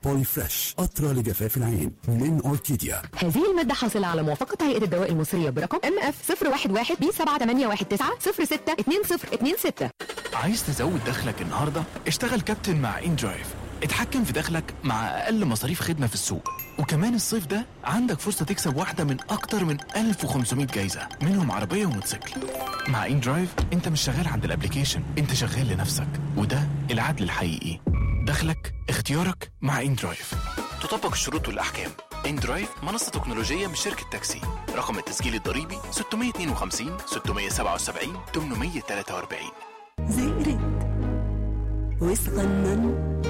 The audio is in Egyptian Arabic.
بولي فريش قطرة لجفاف العين من أوركيديا هذه المادة حاصلة على موافقة هيئة الدواء المصرية برقم ام اف 011 بي 7819 062026 عايز تزود دخلك النهارده؟ اشتغل كابتن مع ان درايف اتحكم في دخلك مع اقل مصاريف خدمه في السوق وكمان الصيف ده عندك فرصه تكسب واحده من اكتر من 1500 جايزه منهم عربيه وموتوسيكل مع ان درايف انت مش شغال عند الابليكيشن انت شغال لنفسك وده العدل الحقيقي دخلك اختيارك مع ان درايف تطبق الشروط والاحكام ان درايف منصه تكنولوجيه من شركه تاكسي رقم التسجيل الضريبي 652 677 843 زهقت وصغنن